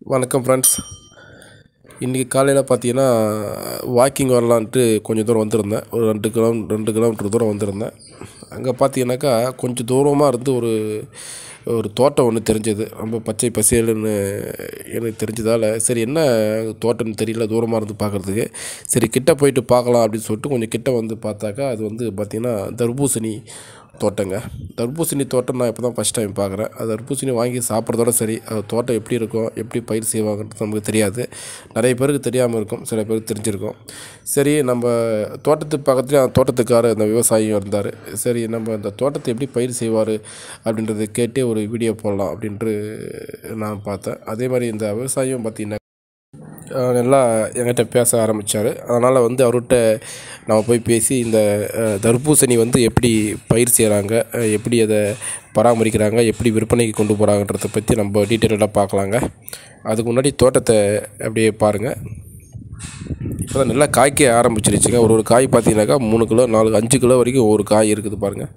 வணக்கம் ஃப்ரெண்ட்ஸ் இன்றைக்கி காலையில் பார்த்தீங்கன்னா வாக்கிங் வரலான்ட்டு கொஞ்சம் தூரம் வந்திருந்தேன் ஒரு ரெண்டு கிலோ ரெண்டு கிலோமீட்டர் தூரம் வந்திருந்தேன் அங்கே பார்த்தீங்கன்னாக்கா கொஞ்சம் தூரமாக இருந்து ஒரு ஒரு தோட்டம் ஒன்று தெரிஞ்சது ரொம்ப பச்சை பசேலுன்னு எனக்கு தெரிஞ்சதால் சரி என்ன தோட்டம்னு தெரியல தூரமாக இருந்து பார்க்குறதுக்கு சரி கிட்ட போயிட்டு பார்க்கலாம் அப்படின்னு சொல்லிட்டு கொஞ்சம் கிட்ட வந்து பார்த்தாக்கா அது வந்து பார்த்திங்கன்னா தர்பூசணி தோட்டங்க தர்பூசணி தோட்டம் நான் இப்போ தான் ஃபஸ்ட் டைம் பார்க்குறேன் அது தர்பூசணி வாங்கி சாப்பிட்றதோட சரி அது தோட்டம் எப்படி இருக்கும் எப்படி பயிர் செய்வாங்கன்றது நமக்கு தெரியாது நிறைய பேருக்கு தெரியாமல் இருக்கும் சில பேருக்கு தெரிஞ்சிருக்கும் சரி நம்ம தோட்டத்துக்கு பக்கத்துலேயே அந்த தோட்டத்துக்காரர் அந்த விவசாயியும் இருந்தார் சரி நம்ம அந்த தோட்டத்தை எப்படி பயிர் செய்வார் அப்படின்றத கேட்டு ஒரு வீடியோ போடலாம் அப்படின்ட்டு நான் பார்த்தேன் அதே மாதிரி இந்த விவசாயியும் பார்த்திங்கன்னா அஹ் நல்லா என்கிட்ட பேச ஆரம்பித்தார் அதனால் வந்து அவர்கிட்ட நம்ம போய் பேசி இந்த அஹ், தர்பூசணி வந்து எப்படி பயிர் செய்கிறாங்க அஹ், எப்படி அதை பராமரிக்கிறாங்க எப்படி விற்பனைக்கு கொண்டு போகிறாங்கன்றத பற்றி நம்ம டீட்டெயிலாக பார்க்கலாங்க அதுக்கு முன்னாடி தோட்டத்தை அப்படியே பாருங்கள் இப்போ தான் நல்லா காய்க்க ஆரம்பிச்சிருச்சுங்க ஒரு ஒரு காய் பார்த்தீங்கன்னாக்கா மூணு கிலோ நாலு அஞ்சு கிலோ வரைக்கும் ஒரு காய் இருக்குது பாருங்கள்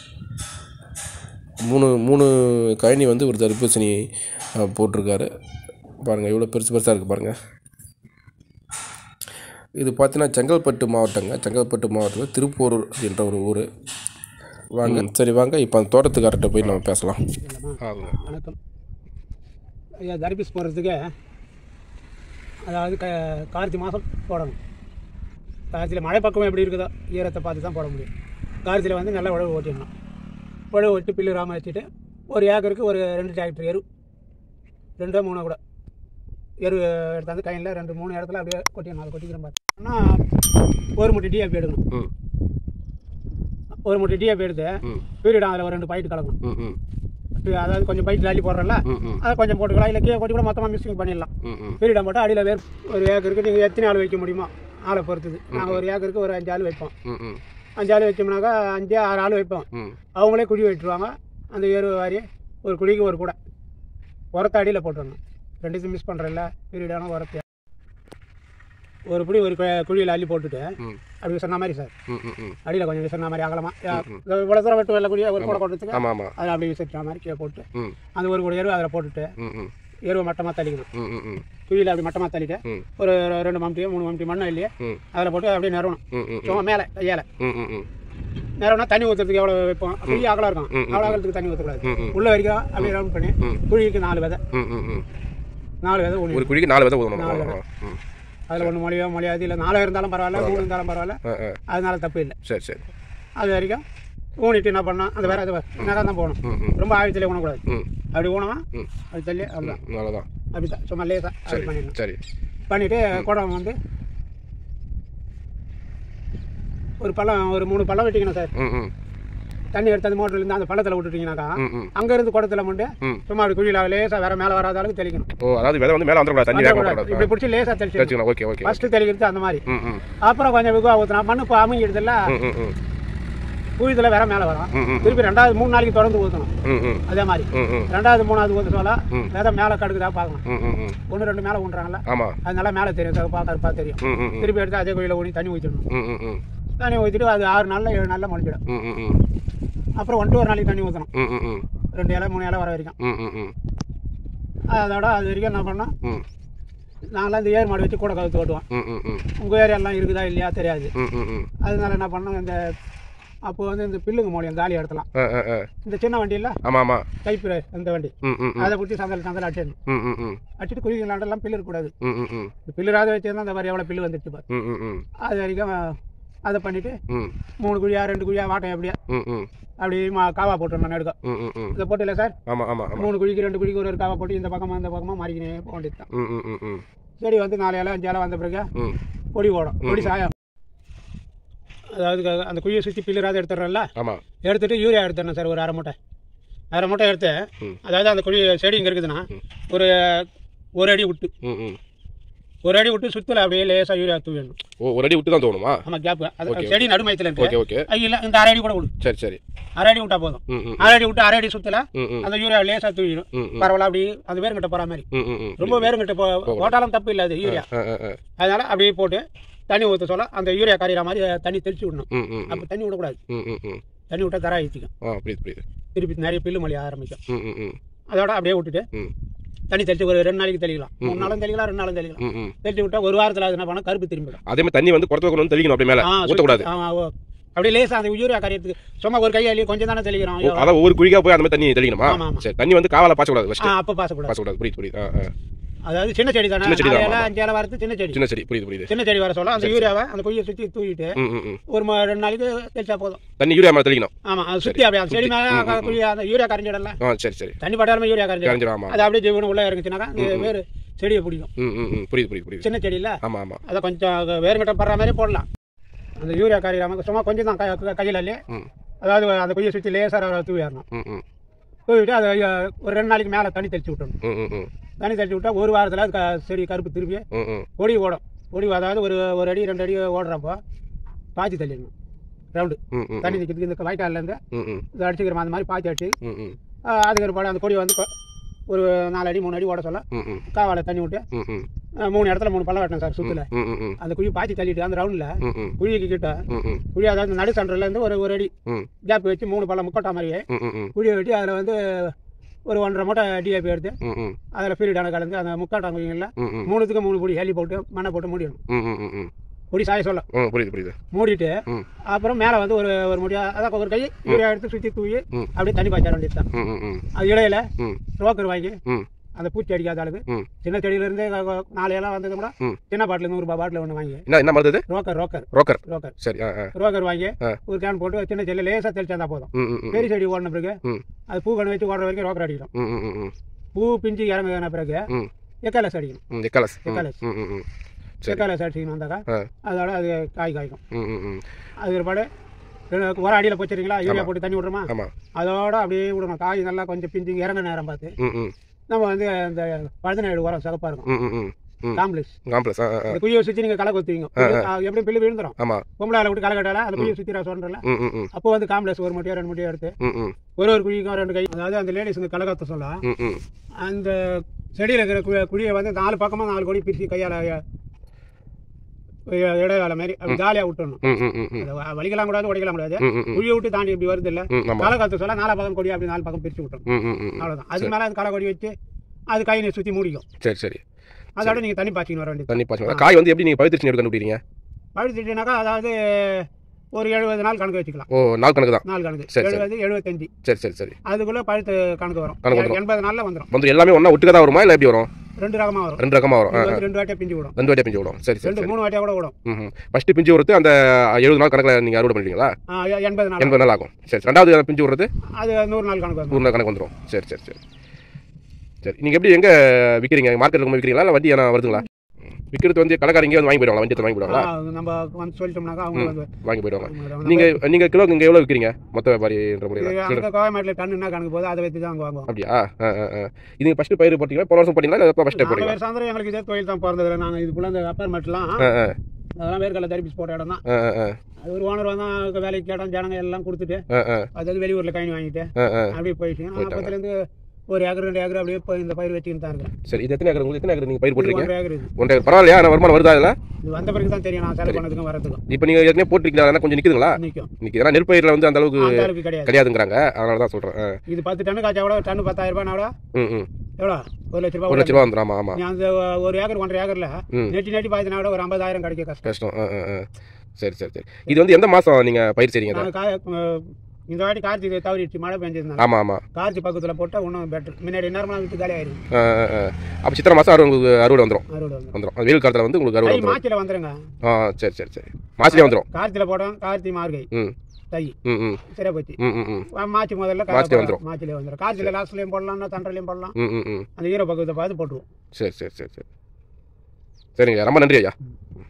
மூணு மூணு கழனி வந்து ஒரு தர்பூசணி அஹ், போட்டிருக்காரு பாருங்கள் எவ்வளோ பெருசு பெருசாக இருக்குது பாருங்கள் இது பார்த்தீங்கன்னா செங்கல்பட்டு மாவட்டங்க செங்கல்பட்டு மாவட்டத்தில் திருப்பூர் அப்படின்ற ஒரு ஊர் வாங்க சரி வாங்க இப்போ அந்த தோட்டத்துக்காரர்கிட்ட போய் நம்ம பேசலாம் ஆகுங்க வணக்கம் ஐயா தர்பீஸ் போடுறதுக்கு அதாவது க கார்த்திகை மாதம் போடணும் கார்த்தியில் மழை பக்கம் எப்படி இருக்குதோ ஈரத்தை பார்த்து தான் போட முடியும் கார்த்தியில் வந்து நல்லா உழவு ஓட்டிடணும் உழவு ஓட்டி பில்லு ராம வச்சுட்டு ஒரு ஏக்கருக்கு ஒரு ரெண்டு டிராக்டர் எரு ரெண்டோ மூணோ கூட எரு எடுத்தாந்து கையில் ரெண்டு மூணு இடத்துல அப்படியே கொட்டிடணும் அதை கொட்டிக்கிறோம் பார்த்தோம்னா ஒரு முட்டை டிஏபி எடுக்கணும் ம் ஒரு முட்டை டிஏபி எடுத்து ம் பீரியட் அதில் ஒரு ரெண்டு பைட்டு கலக்கணும் ம் ம் அதாவது கொஞ்சம் பைட்டில் அள்ளி போடுறோம்ல ம் ம் அதை கொஞ்சம் போட்டுக்கலாம் இல்லை கீழே கொட்டி கூட மொத்தமாக மிக்சிங் பண்ணிடலாம் ம் ம் பீரியடம் போட்டு அடியில் வேர் ஒரு ஏக்கருக்கு நீங்கள் எத்தனை ஆள் வைக்க முடியுமோ ஆளை பொறுத்தது நாங்கள் ஒரு ஏக்கருக்கு ஒரு அஞ்சு ஆள் வைப்போம் ம் ம் அஞ்சு ஆள் வச்சோம்னாக்கா அஞ்சு ஆறு ஆள் வைப்போம் ம் அவங்களே குழி வெட்டுருவாங்க அந்த எரு வாரி ஒரு குழிக்கு ஒரு கூடை உரத்தை அடியில் போட்டுடணும் ரெண்டுத்தையும் மிஸ் பண்ணுறல பீரியடான உரத்தை ஒரு புடி ஒரு கு- குழியில் அள்ளி போட்டுட்டு ம் அப்படி சொன்ன மாதிரி சார் ம் ம் ம் அடியில் கொஞ்சம் விசறின மாதிரி அகலமாக இவ்வளோ தூரம் வெட்டு வெள்ள குழியை ஒரு கூடை கொட்டுறதுக்கு ஆமாம் ஆமாம் அதில் அப்படி விசரிச்ச மாதிரி கீழே போட்டு ம் அந்த ஒரு கூட எரு அதில் போட்டுட்டு ம் ம் எருவை மட்டமாக தள்ளிக்கணும் ம் ம் ம் குழியில் அப்படி மட்டமாக தள்ளிட்டு ம் ஒரு ரெண்டு மம்டியோ மூணு மம்டி மண்ணும் இல்லையே ம் அதில் போட்டு அப்படியே நிறவணும் ம் ம் சும்மா மேலே கையால் ம் ம் ம் நிறவனா தண்ணி ஊற்றுறதுக்கு எவ்வளோ வைப்போம் குழி அகலம் இருக்கும் அவ்வளோ அகலத்துக்கு தண்ணி ஊற்றக்கூடாது ம், ம். உள்ள வரைக்கும் அப்படியே ரவுண்ட் பண்ணி ம். குழிக்கு நாலு விதை ம் ம் ம் நாலு விதை ஒன்று ஒரு குழிக்கு நாலு விதை ஊதணும் நாலு ஆமாம் ம் அதில் ஒன்று மொழியோ மொழியாது இல்லை நாலு இருந்தாலும் பரவாயில்ல மூணு இருந்தாலும் பரவாயில்ல ஆ ஆ அதனால தப்பு இல்லை சரி சரி அது வரைக்கும் ஊனிட்டு என்ன பண்ணோம் அந்த வேற அது நகை தான் போகணும் ம் ம் ரொம்ப ஆழத்தில் ஊனக்கூடாது ம் அப்படி ஊனமா ம் அது தள்ளி அவ்வளோதான் ம் நல்லதான் அப்படி தான் சும்மா லேசாக அப்படி சரி பண்ணிடணும் சரி பண்ணிவிட்டு குடம் வந்து ஒரு பள்ளம் ஒரு மூணு பள்ளம் வெட்டிக்கணும் சார் ம் ம் தண்ணி எடுத்து அந்த மோட்டர்லேருந்து அந்த பள்ளத்தில் விட்டுட்டீங்கன்னாக்கா ம் ம் அங்கேருந்து குடத்துல மட்டும் ம் சும்மா அப்படி குழியில் லேசாக வேற மேலே வராத அளவுக்கு தெளிக்கணும் ஓ அதாவது விதை வந்து மேலே வந்துடக்கூடாது தண்ணி வேக வந்துடக்கூடாது. கூடாது இப்படி பிடிச்சி லேசாக தெளிச்சு வச்சுக்கலாம் ஓகே ஓகே ஃபஸ்ட்டு தெளிக்கிறது அந்த மாதிரி ம் ம் அப்புறம் கொஞ்சம் வெகுவா ஊற்றினா மண்ணு இப்போ அமைங்கிடுதுல ம் ம் ம் குழித்தில் வேற மேலே வரும் ம் ம் திருப்பி ரெண்டாவது மூணு நாளைக்கு தொடர்ந்து ஊற்றணும் ம் ம் அதே மாதிரி ம் ம் ரெண்டாவது மூணாவது ஊற்ற சொல்ல ம். விதை மேலே கடுக்குதா பார்க்கணும் ம் ம் ம் ஒன்று ரெண்டு மேலே ஊன்றாங்கல்ல ஆமாம் அதனால மேலே தெரியும் கருப்பா கருப்பா தெரியும் ம் ம் ம் திருப்பி எடுத்து அதே குழியில் ஊனி தண்ணி ஊற்றிடணும் ம் ம் ம் தண்ணி ஊற்றிட்டு அது ஆறு நாளில் ஏழு நாளில் முளைச்சிடும் ம் ம் ம் அப்புறம் ஒன்று ஒரு நாளைக்கு தண்ணி ஊற்றணும் ம் ம் ம் ரெண்டு இலை மூணு இலை வர வரைக்கும் ம் ம் ம் அதோட அது வரைக்கும் என்ன பண்ணோம் ம் நாங்களாம் இந்த ஏர் மாடு வச்சு கூட கவுத்து ஓட்டுவோம் ம் ம் ம் உங்கள் ஏரியாலாம் இருக்குதா இல்லையா தெரியாது ம் ம் ம் அதனால என்ன பண்ணோம் இந்த அப்போ வந்து இந்த பில்லுங்க மூலியம் காலி எடுத்தலாம் ஆ ஆ ஆ இந்த சின்ன வண்டி இல்லை ஆமாம் ஆமாம் டைப்பு இந்த வண்டி ம் ம் ம் அதை பிடிச்சி சந்தல் சந்தல் அடிச்சிடணும் ம் ம் ம் அடிச்சுட்டு குருவிங்களாண்டெல்லாம் பில்லு இருக்கக்கூடாது ம் ம் ம் இந்த பில்லுராத வச்சிருந்தா அந்த மாதிரி எவ்வளோ பில்லு வந்துட்டு பாரு ம் ம் ம் அது வரைக்கும் அதை பண்ணிவிட்டு ம் மூணு குழியா ரெண்டு குழியா வாட்டம் எப்படியா ம் ம் அப்படி மா காவா போட்டுருந்தோம் நடுக்க ம் ம் ம் இதை போட்டு இல்லை சார் ஆமாம் ஆமாம் ஆமாம் மூணு குழிக்கு ரெண்டு குழிக்கு ஒரு ஒரு காவா போட்டு இந்த பக்கமாக இந்த பக்கமாக மாறிக்கினே போக வேண்டியது தான் ம் ம் ம் ம் செடி வந்து நாலு இலை அஞ்சு இலை வந்த பிறகு ம் பொடி ஓடும் பொடி சாயம் அதாவது க- அந்த குழியை சுற்றி பில்லுராத எடுத்துடுறோம்ல ஆமாம் எடுத்துட்டு யூரியா எடுத்துடணும் சார் ஒரு அரை மூட்டை அரை மூட்டை எடுத்து ம். அதாவது அந்த குழி செடி இங்கே இருக்குதுன்னா ஒரு ஒரு அடி விட்டு ம் ம் ஒரு அடி விட்டு சுற்றில் அப்படியே லேசாக யூரியா தூவிடணும் ஓ ஒரு அடி விட்டு தான் தோணுமா ஆமாம் கேப்பு அது செடி நடுமயத்தில் இருக்கு ஓகே ஓகே அது இல்லை இந்த அரை அடி கூட விடு சரி சரி அரை அடி விட்டா போதும் ம் ம் அரை அடி விட்டு அரை அடி சுற்றல ம் ம் அந்த யூரியா லேசாக தூவிடும் ம் ம் பரவாயில்ல அப்படி அந்த வேருங்கிட்ட போகிற மாதிரி ம் ம் ம் ரொம்ப வேருங்கிட்ட போ போட்டாலும் தப்பு இல்லை அது யூரியா ஆ ஆ ஆ அதனால அப்படியே போட்டு தண்ணி ஊற்ற சொல்ல அந்த யூரியா கரையிற மாதிரி தண்ணி தெளிச்சு விடணும் ம் ம் ம் அப்போ தண்ணி விடக்கூடாது ம் ம் ம் தண்ணி விட்டா தர ஆயிடுச்சிக்கும் ஆ புரியுது புரியுது திருப்பி நிறைய பில்லு மொழி ஆரம்பிக்கும் ம் ம் ம் அதோட அப்படியே விட்டுட்டு ம் தண்ணி தெளிச்சு ஒரு ரெண்டு நாளைக்கு தெளிக்கலாம் மூணு நாளும் தெளிக்கலாம் ரெண்டு நாளும் தெளிக்கலாம் ம் ம் தெளிச்சு விட்டா ஒரு வாரத்தில் அது என்ன பண்ணா கருப்பு திரும்பிடும் அதே மாதிரி தண்ணி வந்து குடத்துல கொண்டு வந்து தெளிக்கணும் அப்படியே மேலே ஆ, ஊற்றக்கூடாது ஆமா ஓ. அப்படியே லேசா அந்த யூரியா கரையத்துக்கு சும்மா ஒரு கையாலேயே கொஞ்சம் தானே தெளிக்கிறோம் ஐயோ. அதான் ஒவ்வொரு குழிக்கா போய் அந்த மாதிரி தண்ணி தெளிக்கணுமா ஆமா, ஆமா. சரி தண்ணி வந்து காவால பாய்ச்சக்கூடாது ஆ ஃபஸ்ட்டு அப்போ பாசக்கூடாது பாய்ச்சக்கூடாது புரியுது புரியுது ஆ ஆ அதாவது சின்ன செடி தானே சின்ன செடி தான், நாலு இலை, ஆமா. அஞ்சு இலை வரது சின்ன செடி சின்ன சரி புரியுது புரியுது சின்ன செடி வர சொல்ல அந்த யூரியாவை அந்த குழியை சுற்றி தூக்கிட்டு ம் ம் ம் ஒரு ம- ரெண்டு நாளைக்கு தெளிச்சா போதும் தண்ணி யூரியா மேலே தெளிக்கணும் ஆமா அது சுற்றி அப்படியே அந்த செடி மேலே குழி அந்த யூரியா கரைஞ்சிடல ஆ சரி சரி தண்ணி பட்டாலுமே யூரியா கரைஞ்சிடும் கரைஞ்சிடும் ஆமாம் அது அப்படியே ஜீவனம் உள்ள இறங்குச்சுனாக்கா அந்த வேறு செடியை பிடிக்கும் ம் ம் ம் புரியுது புரியுது புரியுது சின்ன செடியில் ஆமாம் ஆமாம் அதை கொஞ்சம் வேறுங்கிட்ட படுற மாதிரி போடலாம் அந்த யூரியா கரையாம சும்மா கொஞ்சம் தான் கை- கை- கையில இல்லையே ம் அதாவது அந்த குழியை சுற்றி லேசாக தூவி ஏறணும் ம் ம் தூவிட்டு அதை அஹ், ஒரு ரெண்டு நாளைக்கு மேலே தண்ணி தெளிச்சு விட்டணும் ம் ம் ம் தண்ணி தெளிச்சு விட்டா ஒரு வாரத்தில் அது க- செடி கருப்பு திருப்பி ம் ம் கொடி ஓடும் கொடி அதாவது ஒரு ஒரு அடி ரெண்டு அடி ஓடுறப்போ பாய்ச்சி தள்ளிடணும் ரவுண்டு ம் ம் தண்ணி நிற்கிறதுக்கு இந்த வாய்க்கால்லேருந்து ம் ம் இது அடிச்சுக்கிறோம் அந்த மாதிரி பாய்ச்சி அடிச்சு ம் ம் அஹ், அதுக்கு ஒரு பாடம் அந்த கொடி வந்து கொ- ஒரு நாலு அடி மூணு அடி ஓட சொல்ல ம் ம் காவால தண்ணி விட்டு ம் ம் அஹ், மூணு இடத்துல மூணு பள்ளம் வெட்டணும் சார் சுற்றில் ம் ம் ம் அந்த குழி பாய்ச்சி தள்ளிட்டு அந்த ரவுண்டில் ம் ம் குழிக்கு கிட்ட ம் ம் குழி அதாவது நடு சென்டர்லேருந்து ஒரு ஒரு அடி ம் கேப் வச்சு மூணு பள்ளம் முக்கோட்டா மாதிரியே ம் ம் ம் குழியை வெட்டி அதில் வந்து ஒரு ஒன்றரை மூட்டை டிஏபி எடுத்து ம் ம் அதில் ஃபீல்டான கலந்து அந்த முக்காட்டா குழிகளில் ம் ம் மூணுத்துக்கு மூணு பொடி ஹெலி போட்டு மண்ணை போட்டு மூடிடணும் ம் ம் ம் ம் பொடி சாய சொல்ல ம் புரியுது புரியுது மூடிட்டு ம் அப்புறம் மேலே வந்து ஒரு ஒரு முடியா அதான் ஒரு கை யூரியா எடுத்து சுற்றி தூவி ம். அப்படியே தண்ணி பாய்ச்ச வேண்டியது தான் ம் ம் ம் அது இடையில ம் ரோக்கர் வாங்கி ம் அந்த பூச்சி அடிக்காத அளவுக்கு ம் சின்ன செடியிலேருந்து நாலு இலை வந்தது கூட ம். சின்ன பாட்டில் நூறுபா பாட்டில் ஒன்று வாங்கி என்ன என்ன மருந்து இது ரோக்கர் ரோக்கர் ரோக்கர் ரோக்கர் சரி ஆ ஆ ரோக்கர் வாங்கி ஆ. ஒரு கேன் போட்டு சின்ன செடியில் லேசாக தெளிச்சா போதும் ம் ம் ம் பெரிய செடி ஓடின பிறகு ம் அது பூ கணு வச்சு ஓடுற வரைக்கும் ரோக்கர் அடிக்கணும் ம் ம் ம் ம் பூ பிஞ்சு இறங்குன பிறகு ம் எக்காலஸ் அடிக்கணும் ம் எக்காலஸ் ம் எக்காலஸ். ம் ம் ம் சரி எக்காலஸ் அடிச்சிக்கணும் வந்தாக்கா ஆ அதோட அது காய் காய்க்கும் ம் ம் ம் அது ஒருபாடு ரெண்டு- ஒரு அடியில் போச்சுறீங்களா யூரியா போட்டு தண்ணி விட்றோமா ஆமாம் அதோட அப்படியே விடணும் காய் நல்லா கொஞ்சம் பிஞ்சு இறங்க நேரம் பார்த்து ம் ம் நம்ம வந்து அந்த பழுதநாடு உரம் சிறப்பாக இருக்கும் ம் ம் ம் ம் காம்ப்ளெக்ஸ் காம்ப்ளஸ் ஆ ஆ ஆ அந்த குழியை சுற்றி நீங்கள் களை கொத்துவீங்க எப்படி பில்லு விழுந்துடும் ஆமாம் பொம்பளை விட்டு களை கட்டால அந்த குழியை சுற்றி சொல்கிறல ம் ம் ம் அப்போ வந்து காம்ப்ளெக்ஸ் ஒரு முட்டையோ ரெண்டு முட்டையோ எடுத்து ம் ம் ஒரு ஒரு குழிக்கும் ரெண்டு கை அதாவது அந்த லேடிஸுங்க களை கத்த சொல்ல ம் ம் அந்த செடியில் இருக்கிற குழி குழியை வந்து நாலு பக்கமாக நாலு கொடி பிரித்து கையால் இடைவேளை மாதிரி அப்படி காலியாக விட்டுடணும் ம் ம் ம் ம் அதை வ- வலிக்கலாம் கூடாது உடைக்கலாம் கூடாது ம் ம் ம் குழியை விட்டு தாண்டி இப்படி வருது இல்லை ம் ஆமாம் களை கத்த சொல்ல நாலா பக்கம் கொடி அப்படி நாலு பக்கம் பிரித்து விட்டணும் ம் ம் ம் ம் அவ்வளோதான் அதுக்கு மேலே அது களை கொடி வச்சு அது கையை சுற்றி மூடிக்கும் சரி சரி அதோட நீங்கள் தண்ணி பாய்ச்சின்னு வர வேண்டியது தண்ணி பாய்ச்சணும் காய் வந்து எப்படி நீங்கள் பழுத்திருச்சு எப்படி கண்டுபிடிக்கிறீங்க பழுத்துட்டுனாக்கா அதாவது ஒரு எழுபது நாள் கணக்கு வச்சுக்கலாம் ஓ நாள் கணக்கு தான் நாள் கணக்கு சரி, சரி. எழுபது எழுபத்தஞ்சு சரி சரி சரி அதுக்குள்ளே பழுத்து கணக்கு வரும் கணக்கு வந்துரும். எண்பது நாளில் வந்துடும் வந்து எல்லாமே ஒன்றா ஒட்டுக்க தான் வருமா இல்லை எப்படி வரும் ரெண்டு ரகமாக வரும் ரெண்டு ரகமாக வரும் ஆ இது ஆ. வந்து ரெண்டு வாட்டியாக பிஞ்சு விடும் ரெண்டு வாட்டியாக பிஞ்சு விடும் சரி சரி ரெண்டு சரி மூணு வாட்டியாக கூட விடும் ம் ம் ஃபஸ்ட்டு பிஞ்சு விடுறது அந்த எழுபது நாள் கணக்கில் நீங்கள் அறுவடை பண்ணுவீங்களா ஆ, எ- எண்பது நாள் எண்பது நாள் ஆகும் சரி ரெண்டாவது பிஞ்சு விடுறது அது நூறு நாள் கணக்கு வரும் நூறு நாள் கணக்கு வந்துடும் சரி சரி சரி சரி நீங்கள் எப்படி எங்கே விற்கிறீங்க மார்க்கெட்டில் கொண்டு விற்கிறீங்களா இல்லை வண்டி எதனா வருதுங்களா ம். விற்கிறது வந்து கடைக்காரங்க இங்கே வந்து வாங்கி போயிடுவாங்களா வண்டி எடுத்து வாங்கி போயிடுவாங்களா ஆ, நம்ம வந்து சொல்லிட்டோம்னாக்கா அவங்க வந்து வாங்கி போயிடுவாங்க வாங்கிடுவாங்க. நீங்கள் நீங்கள் கிலோ இங்கே எவ்வளோ விற்கிறீங்க மொத்த வியாபாரின்ற முறையில் இது அங்க கோயம்பேட்டில் டன் என்ன கணக்கு போகுது அதை வச்சு தான் அங்கே வாங்குவோம் அப்படியா ஆ ஆ ஆ இது நீங்கள் ஃபஸ்ட்டு பயிர் போட்டீங்களா போன வருஷம் போட்டீங்களா இல்லை ஃபஸ்ட்டு நாலு போட்டீங்களா பேர் சாயந்தரம் எங்களுக்கு இதே தொழில் தான் பிறந்தது நாங்கள் இதுக்குள்ள அந்த அப்பார்ட்மெண்ட்லாம் ஆ ஆ அதெல்லாம் வேர்க்கடலை தரிப்பிச்சு போட்ட இடம் தான் ஆ ஆ அது ஒரு ஓனர் வந்தால் வேலைக்கு கேட்டோம் ஜனங்க எல்லாம் கொடுத்துட்டு ஆ ஆ அதாவது வெளியூரில் கழனி வாங்கிட்டு ஆ ஆ அப்படியே போயிட்டு நான் அப்பத்துலேருந்து ஒரு ஏக்கர் ரெண்டு ஏக்கர் அப்படியே போய் இந்த பயிர் வச்சுக்கிட்டு தான் இருக்கேன் சரி இது எத்தனை ஏக்கர் உங்களுக்கு எத்தனை ஏக்கர் நீங்கள் பயிர் இது போட்டிருக்கீங்க ஒன்றரை ஏக்கர் இது ஒன்றரை பரவாயில்லையா ஆனால் வருமானம் வருதா அதில் இது வந்த பிறகு தான் தெரியும் நான் செலவு பண்ணதுக்கும் வரதுக்கும் இப்போ நீங்கள் ஏற்கனவே போட்டிருக்கீங்களா அதெல்லாம் கொஞ்சம் நிற்குதுங்களா நிற்கும் நிற்கிது ஏன்னா நெற்பயிரில் வந்து அந்த அளவுக்கு அந்த அளவுக்கு கிடையாது கிடையாதுங்கிறாங்க அதனால தான் சொல்கிறேன் இது பத்து டன்னு காய்ச்சா கூட டன்னு பத்தாயிரம் ரூபாய் கூட ம் ம் எவ்வளோ ஒரு லட்ச ஒரு ரூபாய் லட்ச ரூபா வந்துடும் ஆமாம் ஆமாம் நீ அந்த ஒரு ஏக்கர் ஒன்றரை ஏக்கர்ல ம். நெட்டி நெட்டி பாய்ச்சினா கூட ஒரு ஐம்பதாயிரம் கிடைக்க கஷ்டம் கஷ்டம் ஆ ஆ ஆ சரி சரி சரி இது வந்து எந்த மாதம் நீங்கள் பயிர் செய்றீங்க அதை நான் காய அஹ், இந்த வாட்டி கார்த்திகை தவறிடுச்சு மழை பெஞ்சதுனால ஆமாம் ஆமாம் கார்த்தி பக்கத்தில் போட்டால் இன்னும் பெட்டர் முன்னாடி நேரமாக விட்டு காலி ஆயிடும் ஆ ஆ ஆ அப்போ சித்திரை மாதம் அறுவடை உங்களுக்கு அறுவடை வந்துடும் அறுவடை வந்து வந்துடும் அது வெயில் காலத்தில் வந்து உங்களுக்கு அறுவடை தை வந்துடும் மாச்சியில் வந்துருங்க ஆ சரி சரி சரி மாசிலே வந்துடும் கார்த்தியில் போட்டோம் கார்த்தி மார்கை ம் தை ம் ம் சரியா போச்சு ம் ம் ம் வா- மாச்சி முதல்ல மாச்சிலே வந்துரும். மாச்சிலே வந்துடும் கார்த்தியில் லாஸ்ட்லேயும் போடலாம் தண்டலையும் போடலாம் ம் ம் ம் அந்த ஈர பக்கத்தை பார்த்து போட்டுருவோம் சரி சரி சரி சரி சரிங்க ரொம்ப நன்றி ஐயா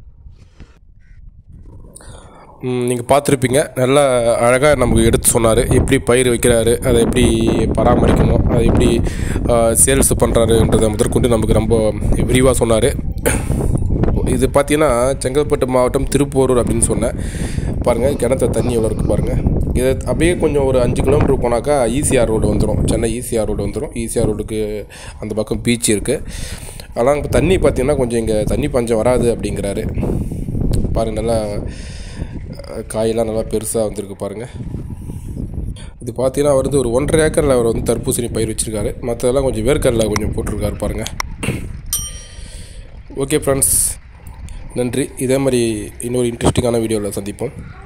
நீங்கள் பார்த்துருப்பீங்க நல்லா அழகாக நமக்கு எடுத்து சொன்னார் எப்படி பயிர் வைக்கிறாரு அதை எப்படி பராமரிக்கணும் அதை எப்படி சேல்ஸ் பண்ணுறாருன்றதை முதற்கொண்டு நமக்கு ரொம்ப விரிவாக சொன்னார் இது பார்த்தீங்கன்னா செங்கல்பட்டு மாவட்டம் திருப்போரூர் அப்படின்னு சொன்னேன் பாருங்கள் கிணத்துல தண்ணி எவ்வளோ இருக்குது பாருங்கள் இதை அப்படியே கொஞ்சம் ஒரு அஞ்சு கிலோமீட்டர் போனாக்கா ஈசிஆர் ரோடு வந்துடும் சென்னை ஈசிஆர் ரோடு வந்துடும் ஈசிஆர் ரோடுக்கு அந்த பக்கம் பீச் இருக்குது ஆனால் இப்போ தண்ணி பார்த்தீங்கன்னா கொஞ்சம் இங்கே தண்ணி பஞ்சம் வராது அப்படிங்கிறாரு பாருங்கள் நல்லா அஹ், காயெல்லாம் நல்லா பெருசாக வந்திருக்கு பாருங்கள் இது பார்த்தீங்கன்னா அவர் வந்து ஒரு ஒன்றரை ஏக்கரில் அவர் வந்து தர்பூசணி பயிர் வச்சுருக்காரு மற்றதெல்லாம் கொஞ்சம் வேர்க்கடலை கொஞ்சம் போட்டிருக்காரு பாருங்கள் ஓகே ஃப்ரெண்ட்ஸ் நன்றி இதே மாதிரி இன்னொரு இன்ட்ரெஸ்டிங்கான வீடியோவில் சந்திப்போம்